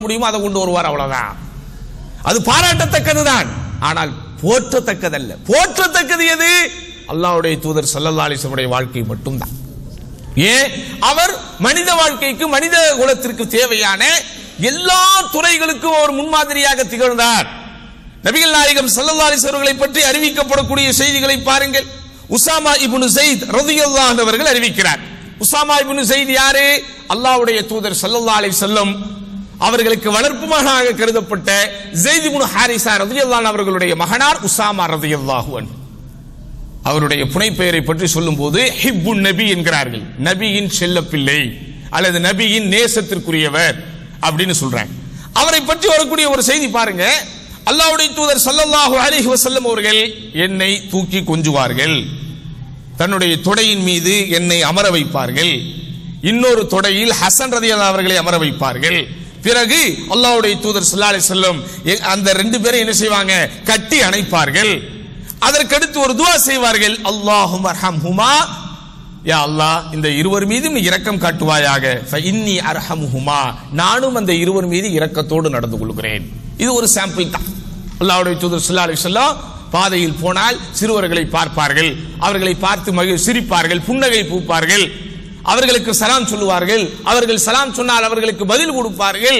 முடியுமோ அதை கொண்டு வருவார் அவ்வளவுதான் அது பாராட்டத்தக்கதுதான் ஆனால் போற்றத்தக்கதல்ல போற்றத்தக்கது எது அல்லாஹ்வுடைய தூதர் ஸல்லல்லாஹு அலைஹி வஸல்லம் உடைய வாழ்க்கை மட்டும்தான் ஏன் அவர் மனித வாழ்க்கைக்கு மனித குலத்திற்கு தேவையான எல்லா துறைகளுக்கும் அவர் முன்மாதிரியாக திகழ்ந்தார் நபிகள் நாயகம் ஸல்லல்லாஹு அலைஹி வஸல்லம் அவர்களை பற்றி அறிவிக்கப்படக்கூடிய செய்திகளை பாருங்கள் உசாமா இப்னு ஸைத் ரலியல்லாஹு அன்ஹு அவர்கள் அறிவிக்கிறார் உசாமா இப்னு ஸைத் யாரு அல்லாஹ்வுடைய தூதர் ஸல்லல்லாஹு அலைஹி வஸல்லம் அவர்களுக்கு வளர்ப்பு மகனாக கருதப்பட்ட ஜெயித் இப்னு ஹாரிசா ரலியல்லாஹு அன்ஹு அவர்களுடைய மகனார் உசாமா ரலியல்லாஹு அன்ஹு அவருடைய புனைப்பெயரை பற்றி சொல்லும்போது ஹிப்பு நபி என்கிறார்கள் நபியின் செல்லப்பிள்ளை அல்லது நபியின் நேசத்திற்குரியவர் அப்படின்னு சொல்றாங்க அவரை பற்றி வரக்கூடிய ஒரு செய்தி பாருங்க அல்லாஹ்வுடைய தூதர் ஸல்லல்லாஹு அலைஹி வஸல்லம் அவர்கள் என்னை தூக்கி கொஞ்சுவார்கள் தன்னுடைய தொடையின் மீது என்னை அமர வைப்பார்கள் இன்னொரு தொடையில் ஹசன் ரதியல்லாஹு அவர்களை அமர வைப்பார்கள் பிறகு அல்லாஹ்வுடைய தூதர் ஸல்லல்லாஹு அலைஹி வஸல்லம் எ- அந்த ரெண்டு பேரும் என்ன செய்வாங்க கட்டி அணைப்பார்கள் அதற்கடுத்து ஒரு துவா செய்வார்கள் அல்லாஹும் அர்ஹம்ஹுமா யா அல்லாஹ் இந்த இருவர் மீதும் நீ இரக்கம் காட்டுவாயாக இன்னி அர்ஹம்ஹுமா நானும் அந்த இருவர் மீது இரக்கத்தோடு நடந்து கொள்கிறேன் இது ஒரு சாம்பிள் தான் அல்லாஹ்வுடைய தூதர் ஸல்லல்லாஹு அலைஹி வஸல்லம் பாதையில் போனால் சிறுவர்களை பார்ப்பார்கள் அவர்களை பார்த்து மகிழ் சிரிப்பார்கள் புன்னகை பூப்பார்கள் அவர்களுக்கு சலாம் சொல்லுவார்கள் அவர்கள் சலாம் சொன்னால் அவர்களுக்கு பதில் கொடுப்பார்கள்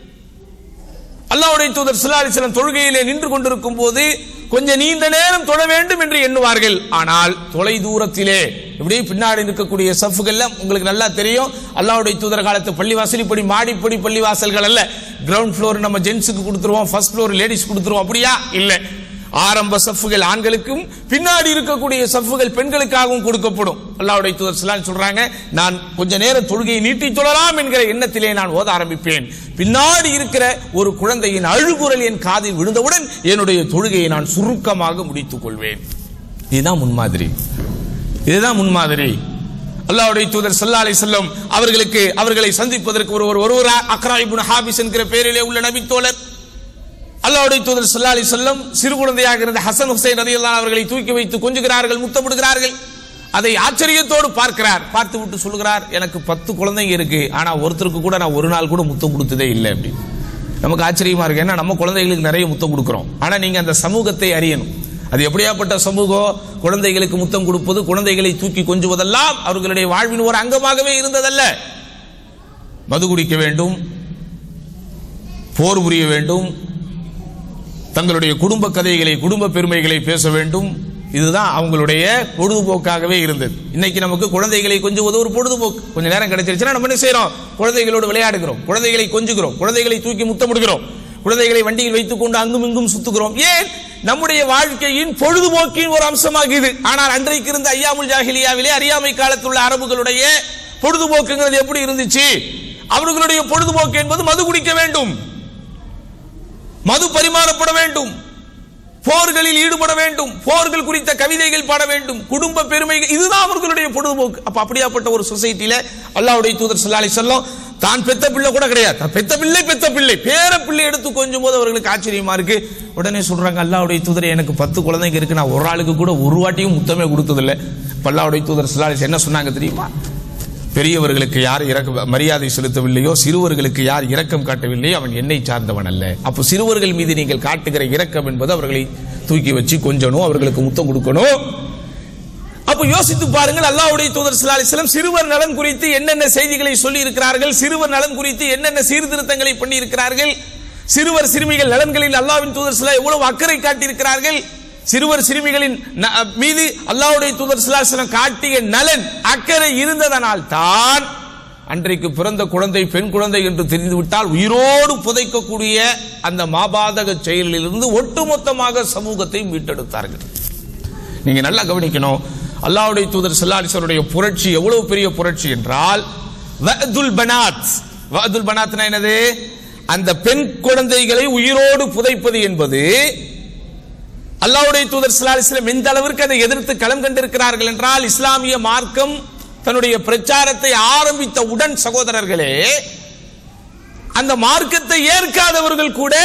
அல்லாஹ்வுடைய தூதர் ஸல்லல்லாஹு அலைஹி வஸல்லம் தொழுகையிலே நின்று கொண்டிருக்கும் போது கொஞ்சம் நீண்ட நேரம் தொழ வேண்டும் என்று எண்ணுவார்கள் ஆனால் தொலை தூரத்திலே இப்படி பின்னாடி இருக்கக்கூடிய சஃப்கள்ல உங்களுக்கு நல்லா தெரியும் அல்லாஹ்வுடைய தூதர் காலத்து பள்ளிவாசல் இப்படி மாடிப்படி பள்ளிவாசல்கள் அல்ல கிரவுண்ட் ஃப்ளோர் நம்ம ஜென்ஸுக்கு கொடுத்துருவோம் ஃபர்ஸ்ட் ஃப்ளோர் லேடிஸ் கொடுத்துருவோம் அப்படியா இல்ல ஆரம்ப சஃப்புகள் ஆண்களுக்கும் பின்னாடி இருக்கக்கூடிய சஃப்புகள் பெண்களுக்காகவும் கொடுக்கப்படும் அல்லாஹ்வுடைய தூதர் ஸல்லல்லாஹு அலைஹி சொல்றாங்க நான் கொஞ்ச நேரம் தொழுகையை நீட்டி தொழலாம் என்கிற எண்ணத்திலே நான் ஓத ஆரம்பிப்பேன் பின்னாடி இருக்கிற ஒரு குழந்தையின் அழுகுரல் என் காதில் விழுந்தவுடன் என்னுடைய தொழுகையை நான் சுருக்கமாக முடித்துக் கொள்வேன் இதுதான் முன்மாதிரி இதுதான் முன்மாதிரி அல்லாஹ்வுடைய தூதர் ஸல்லல்லாஹு அலைஹி வஸல்லம் அவர்களுக்கு அவர்களை சந்திப்பதற்கு ஒருவர் ஒருவர் அக்ரா இப்னு ஹாபிஸ் என்கிற பெயரிலே உள்ள நபி தோழர் அல்லாஹ்வுடைய தூதர் ஸல்லல்லாஹு அலைஹி வஸல்லம் சிறு குழந்தையாக இருந்த ஹசன் ஹுசைன் ரலியல்லாஹு அவர்களை தூக்கி வைத்து கொஞ்சுகிறார்கள் முத்தமிடுகிறார்கள் அதை ஆச்சரியத்தோடு பார்க்கிறார் பார்த்து விட்டு சொல்கிறார் எனக்கு பத்து குழந்தைங்க இருக்கு ஆனா ஒருத்தருக்கு கூட நான் ஒரு நாள் கூட முத்தம் கொடுத்ததே இல்லை அப்படி நமக்கு ஆச்சரியமா இருக்கு ஏன்னா நம்ம குழந்தைகளுக்கு நிறைய முத்தம் கொடுக்கிறோம் ஆனா நீங்க அந்த சமூகத்தை அறியணும் அது எப்படியாப்பட்ட சமூகம் குழந்தைகளுக்கு முத்தம் கொடுப்பது குழந்தைகளை தூக்கி கொஞ்சுவதெல்லாம் அவர்களுடைய வாழ்வின் ஒரு அங்கமாகவே இருந்ததல்ல மது குடிக்க வேண்டும் போர் புரிய வேண்டும் தங்களுடைய குடும்ப கதைகளை குடும்ப பெருமைகளை பேச வேண்டும் இதுதான் அவங்களுடைய பொழுதுபோக்காகவே இருந்தது இன்னைக்கு நமக்கு குழந்தைகளை கொஞ்சுவது ஒரு பொழுதுபோக்கு கொஞ்ச நேரம் கிடைச்சிருச்சுன்னா நம்ம என்ன செய்றோம் குழந்தைகளோடு விளையாடுகிறோம் குழந்தைகளை கொஞ்சுகிறோம் குழந்தைகளை தூக்கி முத்தமிடுகிறோம் குழந்தைகளை வண்டியில் வைத்துக் கொண்டு அங்கும் இங்கும் சுத்துகிறோம் ஏன் நம்முடைய வாழ்க்கையின் பொழுதுபோக்கின் ஒரு அம்சமாக இது ஆனால் அன்றைக்கு இருந்த ஐயாமுல் ஜாஹிலியாவிலே அறியாமை காலத்தில் உள்ள அரபுகளுடைய பொழுதுபோக்குங்கிறது எப்படி இருந்துச்சு அவர்களுடைய பொழுதுபோக்கு என்பது மது குடிக்க வேண்டும் மது பரிமாறப்பட வேண்டும் போர்களில் ஈடுபட வேண்டும் போர்கள் குறித்த கவிதைகள் பாட வேண்டும் குடும்ப பெருமை இதுதான் அவர்களுடைய பொழுதுபோக்கு அப்ப அப்படியாப்பட்ட ஒரு சொசைட்டில அல்லாஹ்வுடைய தூதர் ஸல்லல்லாஹு அலைஹி வஸல்லம் தான் பெத்த பிள்ளை கூட கிடையாது தான் பெத்த பிள்ளை பெத்த பிள்ளை பேர பிள்ளை எடுத்து கொஞ்சம் போது அவர்களுக்கு ஆச்சரியமா இருக்கு உடனே சொல்றாங்க அல்லாஹ்வுடைய தூதர் எனக்கு பத்து குழந்தைங்க இருக்கு நான் ஒரு ஆளுக்கு கூட ஒரு வாட்டியும் முத்தமே கொடுத்ததில்ல இப்ப அல்லாஹ்வுடைய தூதர் ஸல்லல்லாஹு அலைஹி வஸல்லம் என்ன சொன்னாங்க தெரியுமா பெரியவர்களுக்கு யார் இறக்க மரியாதை செலுத்தவில்லையோ சிறுவர்களுக்கு யார் இரக்கம் காட்டவில்லையோ அவன் என்னை சார்ந்தவன் அல்ல அப்போ சிறுவர்கள் மீது நீங்கள் காட்டுகிற இரக்கம் என்பது அவர்களை தூக்கி வச்சு கொஞ்சணும் அவர்களுக்கு முத்தம் கொடுக்கணும் அப்ப யோசித்து பாருங்கள் அல்லாஹ்வுடைய தூதர் ஸல்லல்லாஹு அலைஹி வஸல்லம் சிறுவர் நலன் குறித்து என்னென்ன செய்திகளை சொல்லி இருக்கிறார்கள் சிறுவர் நலன் குறித்து என்னென்ன சீர்திருத்தங்களை பண்ணி இருக்கிறார்கள் சிறுவர் சிறுமிகள் நலன்களில் அல்லாஹ்வின் தூதர் ஸல்லல்லாஹு எவ்வளவு அக்கறை காட்டியிருக்கிறார்கள் சிறுவர் சிறுமிகளின் ந- மீது அல்லாஹ்வுடைய தூதர் ஸல்லல்லாஹு அலைஹி வஸல்லம் காட்டிய நலன் அக்கறை இருந்ததனால் தான் அன்றைக்கு பிறந்த குழந்தை பெண் குழந்தை என்று தெரிந்துவிட்டால் உயிரோடு புதைக்கக்கூடிய அந்த மாபாதக செயலிலிருந்து ஒட்டுமொத்தமாக சமூகத்தை மீட்டெடுத்தார்கள் நீங்க நல்லா கவனிக்கணும் அல்லாஹ்வுடைய தூதர் ஸல்லல்லாஹு அலைஹி வஸல்லுடைய புரட்சி எவ்வளவு பெரிய புரட்சி என்றால் வஅதுல் பனாத் வஅதுல் பனாத்னா என்னது அந்த பெண் குழந்தைகளை உயிரோடு புதைப்பது என்பது அல்லாஹ்வுடைய தூதர் ஸல்லல்லாஹு அலைஹி வஸல்லம் எந்த அளவிற்கு அதை எதிர்த்து களம் கண்டிருக்கிறார்கள் என்றால் இஸ்லாமிய மார்க்கம் தன்னுடைய பிரச்சாரத்தை ஆரம்பித்த உடன் சகோதரர்களே அந்த மார்க்கத்தை ஏற்காதவர்கள் கூட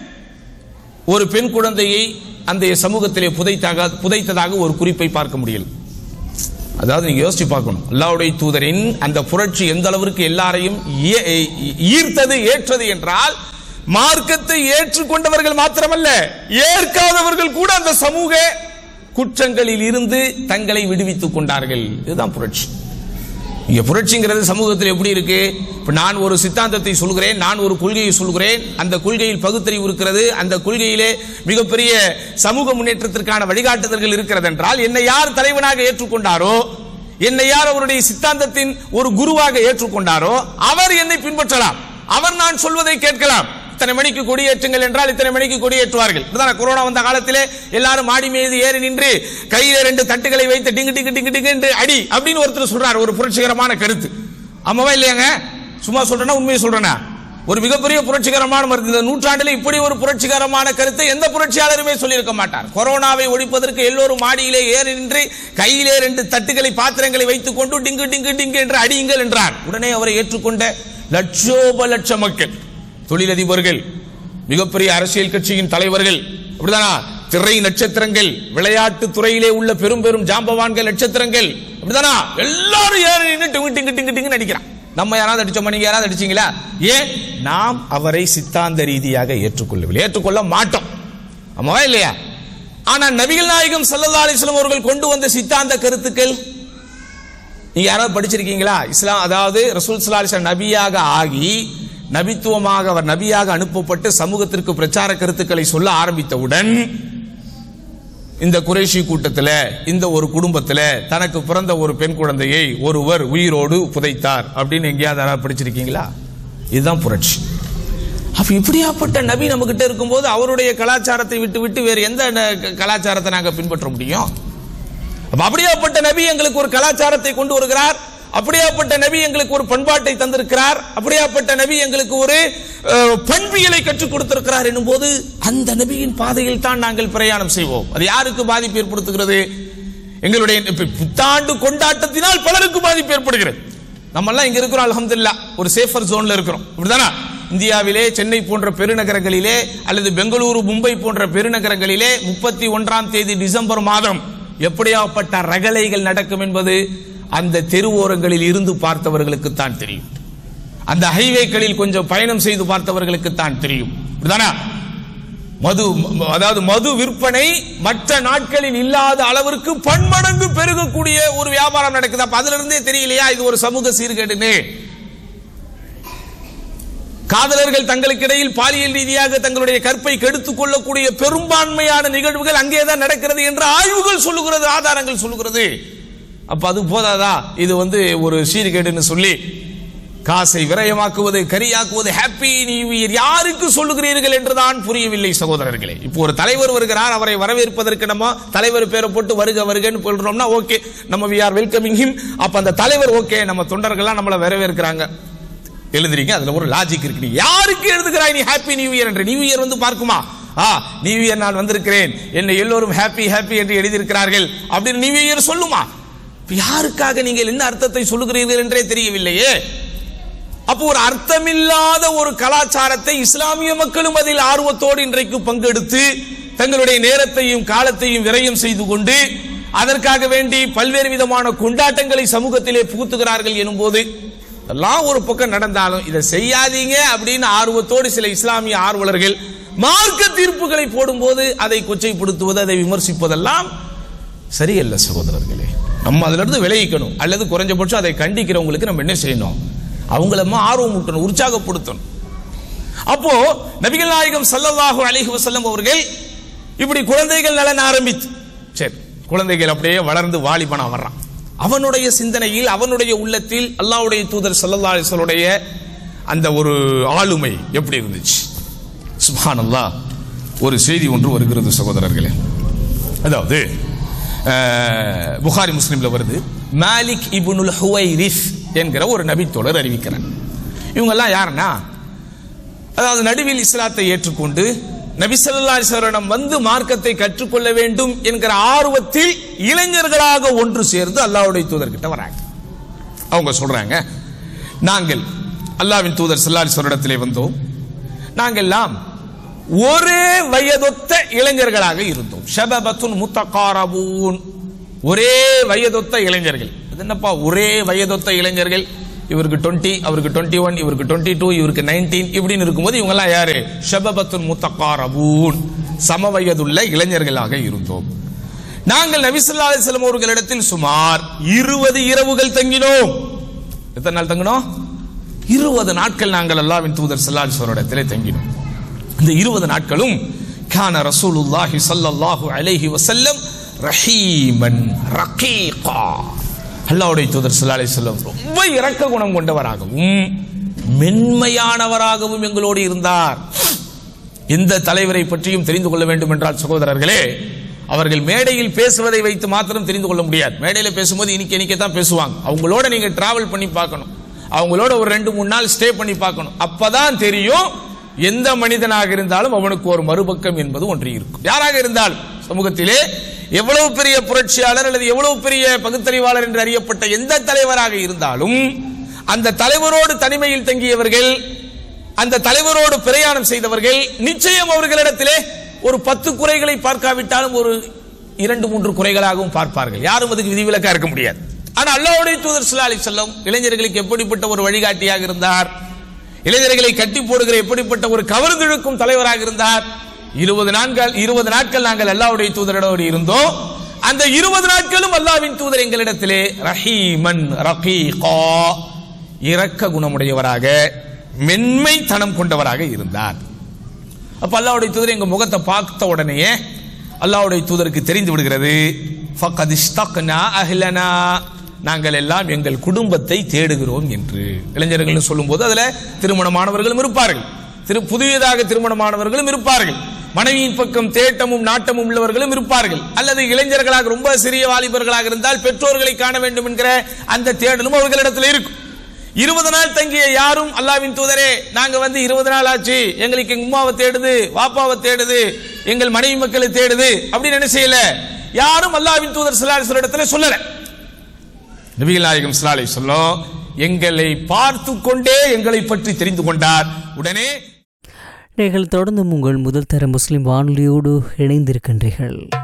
ஒரு பெண் குழந்தையை அந்த சமூகத்திலே புதைத்தாக புதைத்ததாக ஒரு குறிப்பை பார்க்க முடியல அதாவது நீங்க யோசிச்சு பார்க்கணும் அல்லாஹ்வுடைய தூதரின் அந்த புரட்சி எந்த அளவிற்கு எல்லாரையும் ஈ- ஈ- ஈர்த்தது ஏற்றது என்றால் மார்க்கத்தை ஏற்றுக்கொண்டவர்கள் மாத்திரமல்ல ஏற்காதவர்கள் கூட அந்த சமூக குற்றங்களில் இருந்து தங்களை விடுவித்துக் கொண்டார்கள் இதுதான் புரட்சி இங்க புரட்சிங்கிறது சமூகத்தில் எப்படி இருக்கு இப்ப நான் ஒரு சித்தாந்தத்தை சொல்கிறேன் நான் ஒரு கொள்கையை சொல்கிறேன் அந்த கொள்கையில் பகுத்தறிவு இருக்கிறது அந்த கொள்கையிலே மிகப்பெரிய சமூக முன்னேற்றத்திற்கான வழிகாட்டுதல்கள் இருக்கிறது என்றால் என்னை யார் தலைவனாக ஏற்றுக்கொண்டாரோ என்னை யார் அவருடைய சித்தாந்தத்தின் ஒரு குருவாக ஏற்றுக்கொண்டாரோ அவர் என்னை பின்பற்றலாம் அவர் நான் சொல்வதை கேட்கலாம் இத்தனை மணிக்கு கொடியேற்றுங்கள் என்றால் இத்தனை மணிக்கு கொடியேற்றுவார்கள் இப்படிதான் கொரோனா வந்த காலத்திலே எல்லாரும் மாடி மீது ஏறி நின்று கையில ரெண்டு தட்டுகளை வைத்து டிங்கு டிங்கு டிங்கு டிங்கு என்று அடி அப்படின்னு ஒருத்தர் சொல்றார் ஒரு புரட்சிகரமான கருத்து ஆமாவா இல்லையாங்க சும்மா சொல்றேன்னா உண்மையை சொல்றேனா ஒரு மிகப்பெரிய புரட்சிகரமான மருந்து இந்த நூற்றாண்டில் இப்படி ஒரு புரட்சிகரமான கருத்தை எந்த புரட்சியாளருமே சொல்லியிருக்க மாட்டார் கொரோனாவை ஒழிப்பதற்கு எல்லோரும் மாடியிலே ஏறி நின்று கையிலே ரெண்டு தட்டுகளை பாத்திரங்களை வைத்துக் கொண்டு டிங்கு டிங்கு டிங்கு என்று அடியுங்கள் என்றார் உடனே அவரை ஏற்றுக்கொண்ட லட்சோப லட்ச மக்கள் தொழிலதிபர்கள் மிகப்பெரிய அரசியல் கட்சியின் தலைவர்கள் அப்படிதானா திரை நட்சத்திரங்கள் விளையாட்டு துறையிலே உள்ள பெரும் பெரும் ஜாம்பவான்கள் நட்சத்திரங்கள் அப்படிதானா எல்லாரும் ஏறி நின்று டிங்கு டிங்கு டிங்கு டிங்கு நடிக்கிறான் நம்ம யாராவது அடிச்சோமா நீங்க யாராவது அடிச்சீங்களா ஏன் நாம் அவரை சித்தாந்த ரீதியாக ஏற்றுக்கொள்ளவில்லை ஏற்றுக்கொள்ள மாட்டோம் ஆமாவா இல்லையா ஆனா நபிகள் நாயகம் ஸல்லல்லாஹு அலைஹி வஸல்லம் அவர்கள் கொண்டு வந்த சித்தாந்த கருத்துக்கள் நீங்க யாராவது படிச்சிருக்கீங்களா இஸ்லாம் அதாவது ரசூல் ஸல்லல்லாஹு அலைஹி வஸல்லம் நபியாக ஆகி நபித்துவமாக அவர் நபியாக அனுப்பப்பட்டு சமூகத்திற்கு பிரச்சார கருத்துக்களை சொல்ல ஆரம்பித்தவுடன் இந்த குறைஷி கூட்டத்துல இந்த ஒரு குடும்பத்துல தனக்கு பிறந்த ஒரு பெண் குழந்தையை ஒருவர் உயிரோடு புதைத்தார் அப்படின்னு எங்கேயாவது யாராவது படிச்சிருக்கீங்களா இதுதான் புரட்சி அப்ப இப்படியாப்பட்ட நபி நம்ம கிட்ட இருக்கும்போது அவருடைய கலாச்சாரத்தை விட்டு விட்டு வேறு எந்த ந- கலாச்சாரத்தை நாங்க பின்பற்ற முடியும் அப்ப அப்படியாப்பட்ட நபி எங்களுக்கு ஒரு கலாச்சாரத்தை கொண்டு வருகிறார் அப்படியாப்பட்ட நபி எங்களுக்கு ஒரு பண்பாட்டை தந்திருக்கிறார் அப்படியாப்பட்ட நபி எங்களுக்கு ஒரு அஹ், பண்பியலை கற்றுக் கொடுத்திருக்கிறார் என்னும் போது அந்த நபியின் பாதையில் தான் நாங்கள் பிரயாணம் செய்வோம் அது யாருக்கு பாதிப்பு ஏற்படுத்துகிறது எங்களுடைய இப்ப புத்தாண்டு கொண்டாட்டத்தினால் பலருக்கு பாதிப்பு ஏற்படுகிறது நம்ம எல்லாம் இங்க இருக்கிறோம் அல்ஹம்துலில்லாஹ் ஒரு சேஃபர் ஜோன்ல இருக்கிறோம் இப்படிதானா இந்தியாவிலே சென்னை போன்ற பெருநகரங்களிலே அல்லது பெங்களூரு மும்பை போன்ற பெருநகரங்களிலே முப்பத்தி ஒன்றாம் தேதி டிசம்பர் மாதம் எப்படியாப்பட்ட ரகளைகள் நடக்கும் என்பது அந்த தெருவோரங்களில் இருந்து பார்த்தவர்களுக்கு தான் தெரியும் அந்த ஹைவேக்களில் கொஞ்சம் பயணம் செய்து பார்த்தவர்களுக்கு தான் தெரியும் இப்படிதானா மது ம- அதாவது மது விற்பனை மற்ற நாட்களில் இல்லாத அளவிற்கு பன்மடங்கு பெருகக்கூடிய ஒரு வியாபாரம் நடக்குது அப்ப அதுல இருந்தே தெரியலையா இது ஒரு சமூக சீர்கேடுன்னு காதலர்கள் தங்களுக்கிடையில் பாலியல் ரீதியாக தங்களுடைய கற்பை கெடுத்துக் கொள்ளக்கூடிய பெரும்பான்மையான நிகழ்வுகள் அங்கேதான் நடக்கிறது என்று ஆய்வுகள் சொல்லுகிறது ஆதாரங்கள் சொல்லுகிறது அப்ப அது போதாதா இது வந்து ஒரு சீர்கேடுன்னு சொல்லி காசை விரயமாக்குவது கரியாக்குவது ஹாப்பி நியூ இயர் யாருக்கு சொல்லுகிறீர்கள் என்றுதான் புரியவில்லை சகோதரர்களே இப்போ ஒரு தலைவர் வருகிறார் அவரை வரவேற்பதற்கு நம்ம தலைவர் பேரை போட்டு வருக வருகன்னு சொல்றோம்னா ஓகே நம்ம வி ஆர் வெல்கமிங் ஹிம் அப்ப அந்த தலைவர் ஓகே நம்ம தொண்டர்கள்லாம் நம்மளை வரவேற்கிறாங்க எழுதுறீங்க அதுல ஒரு லாஜிக் இருக்கு நீ யாருக்கு எழுதுகிறாய் நீ ஹாப்பி நியூ இயர் என்று நியூ இயர் வந்து பார்க்குமா ஆ நியூ இயர் நான் வந்திருக்கிறேன் என்னை எல்லோரும் ஹாப்பி ஹாப்பி என்று எழுதியிருக்கிறார்கள் அப்படின்னு நியூ இயர் சொல்லுமா இப்ப யாருக்காக நீங்கள் என்ன அர்த்தத்தை சொல்லுகிறீர்கள் என்றே தெரியவில்லையே அப்போ ஒரு அர்த்தமில்லாத ஒரு கலாச்சாரத்தை இஸ்லாமிய மக்களும் அதில் ஆர்வத்தோடு இன்றைக்கு பங்கெடுத்து தங்களுடைய நேரத்தையும் காலத்தையும் விரயம் செய்து கொண்டு அதற்காக வேண்டி பல்வேறு விதமான கொண்டாட்டங்களை சமூகத்திலே புகுத்துகிறார்கள் எனும்போது எல்லாம் ஒரு பக்கம் நடந்தாலும் இதை செய்யாதீங்க அப்படின்னு ஆர்வத்தோடு சில இஸ்லாமிய ஆர்வலர்கள் மார்க்க தீர்ப்புகளை போடும்போது அதை கொச்சைப்படுத்துவது அதை விமர்சிப்பதெல்லாம் சரியல்ல சகோதரர்களே நம்ம அதுல இருந்து விளைவிக்கணும் அல்லது குறைஞ்சபட்சம் அதை கண்டிக்கிறவங்களுக்கு நம்ம என்ன செய்யணும் அவங்களமா ஆர்வம் ஊட்டணும் உற்சாகப்படுத்தணும் அப்போ நபிகள் நாயகம் ஸல்லல்லாஹு அலைஹி வஸல்லம் அவர்கள் இப்படி குழந்தைகள் நலன் ஆரம்பித்து சரி குழந்தைகள் அப்படியே வளர்ந்து வாலிபனா வர்றான் அவனுடைய சிந்தனையில் அவனுடைய உள்ளத்தில் அல்லாஹ்வுடைய தூதர் ஸல்லல்லாஹு அலைஹி வஸல்லுடைய அந்த ஒரு ஆளுமை எப்படி இருந்துச்சு சுப்ஹானல்லாஹ் ஒரு செய்தி ஒன்று வருகிறது சகோதரர்களே அதாவது அஹ், புகாரி முஸ்லிம்ல வருது மாலிக் இப்னுல் ஹுவைரிஸ் என்கிற ஒரு நபித்தோழர் அறிவிக்கிறார் இவங்கெல்லாம் யாருன்னா அதாவது நடுவில் இஸ்லாத்தை ஏற்றுக்கொண்டு நபி ஸல்லல்லாஹு அலைஹி வஸல்லம் வந்து மார்க்கத்தை கற்றுக்கொள்ள வேண்டும் என்கிற ஆர்வத்தில் இளைஞர்களாக ஒன்று சேர்ந்து அல்லாஹ்வுடைய தூதர்கிட்ட வராங்க அவங்க சொல்றாங்க நாங்கள் அல்லாஹ்வின் தூதர் ஸல்லல்லாஹு அலைஹி வஸல்லத்திலே வந்தோம் நாங்கெல்லாம் ஒரே வயதொத்த இளைஞர்களாக இருந்தோம் ஷபபத்துன் முத்தகாரபூன் ஒரே வயதொத்த இளைஞர்கள் இது என்னப்பா ஒரே வயதொத்த இளைஞர்கள் இவருக்கு 20 அவருக்கு 21 ஒன் இவருக்கு 22 டூ இவருக்கு நைன்டீன் இப்படின்னு இருக்கும்போது இவங்கெல்லாம் யாரு ஷபபத்துன் முத்தக்காரபூன் சம வயதுள்ள இளைஞர்களாக இருந்தோம் நாங்கள் நபிசல்லா அலிஸ்லாம் அவர்களிடத்தில் சுமார் இருபது இரவுகள் தங்கினோம் எத்தனை நாள் தங்கினோம் இருபது நாட்கள் நாங்கள் அல்லாவின் தூதர் சல்லாஹிஸ்வரிடத்திலே தங்கினோம் இந்த இருபது நாட்களும் கான ரசூலுல்லாஹி ஸல்லல்லாஹு அலைஹி வஸல்லம் ரஹீமன் ரகீகா அல்லாஹ்வுடைய தூதர் ஸல்லல்லாஹு அலைஹி வஸல்லம் ரொம்ப இரக்க குணம் கொண்டவராகவும் மென்மையானவராகவும் எங்களோடு இருந்தார் எந்த தலைவரை பற்றியும் தெரிந்து கொள்ள வேண்டும் என்றால் சகோதரர்களே அவர்கள் மேடையில் பேசுவதை வைத்து மாத்திரம் தெரிந்து கொள்ள முடியாது மேடையில் பேசும்போது இனிக்க இனிக்க தான் பேசுவாங்க அவங்களோட நீங்க டிராவல் பண்ணி பார்க்கணும் அவங்களோட ஒரு ரெண்டு மூணு நாள் ஸ்டே பண்ணி பார்க்கணும் அப்பதான் தெரியும் எந்த மனிதனாக இருந்தாலும் அவனுக்கு ஒரு மறுபக்கம் என்பது ஒன்று இருக்கும் யாராக இருந்தாலும் சமூகத்திலே எவ்வளவு பெரிய புரட்சியாளர் அல்லது எவ்வளவு பெரிய பகுத்தறிவாளர் என்று அறியப்பட்ட எந்த தலைவராக இருந்தாலும் அந்த தலைவரோடு தனிமையில் தங்கியவர்கள் அந்த தலைவரோடு பிரயாணம் செய்தவர்கள் நிச்சயம் அவர்களிடத்திலே ஒரு பத்து குறைகளை பார்க்காவிட்டாலும் ஒரு இரண்டு மூன்று குறைகளாகவும் பார்ப்பார்கள் யாரும் அதுக்கு விதிவிலக்கா இருக்க முடியாது ஆனா அல்லாஹ்வுடைய தூதர் ஸல்லல்லாஹு அலைஹி வஸல்லம் இளைஞர்களுக்கு எப்படிப்பட்ட ஒரு வழிகாட்டியாக இருந்தார் இளைஞர்களை கட்டி போடுகிற எப்படிப்பட்ட ஒரு கவர்ந்திழுக்கும் தலைவராக இருந்தார் இருபது நாட்கள் இருபது நாட்கள் நாங்கள் அல்லாஹ்வுடைய தூதரோடு இருந்தோம் அந்த இருபது நாட்களும் அல்லாஹ்வின் தூதர் எங்களிடத்திலே ரஹீமன் ரகீகா இரக்க குணமுடையவராக மென்மைத்தனம் கொண்டவராக இருந்தார் அப்ப அல்லாஹ்வுடைய தூதர் எங்க முகத்தை பார்த்த உடனேயே அல்லாஹ்வுடைய தூதருக்கு தெரிந்து விடுகிறது ஃபக்கத் இஷ்தக்னா அஹ்லனா நாங்கள் எல்லாம் எங்கள் குடும்பத்தை தேடுகிறோம் என்று இளைஞர்கள் சொல்லும்போது அதுல திருமணமானவர்களும் இருப்பார்கள் திரு புதியதாக திருமணமானவர்களும் இருப்பார்கள் மனைவியின் பக்கம் தேட்டமும் நாட்டமும் உள்ளவர்களும் இருப்பார்கள் அல்லது இளைஞர்களாக ரொம்ப சிறிய வாலிபர்களாக இருந்தால் பெற்றோர்களை காண வேண்டும் என்கிற அந்த தேடலும் அவர்களிடத்தில் இருக்கும் இருபது நாள் தங்கிய யாரும் அல்லாவின் தூதரே நாங்க வந்து இருபது நாள் ஆச்சு எங்களுக்கு எங்க உமாவை தேடுது வாப்பாவை தேடுது எங்கள் மனைவி மக்களை தேடுது அப்படின்னு என்ன செய்யல யாரும் அல்லாவின் தூதர் சிலாலிசர் இடத்துல சொல்லல நபிகள் நாயகம் சிலாலை சொல்லும் எங்களை பார்த்து கொண்டே எங்களை பற்றி தெரிந்து கொண்டார் உடனே நீங்கள் தொடர்ந்து உங்கள் முதல் தர முஸ்லிம் வானொலியோடு இணைந்திருக்கின்றீர்கள்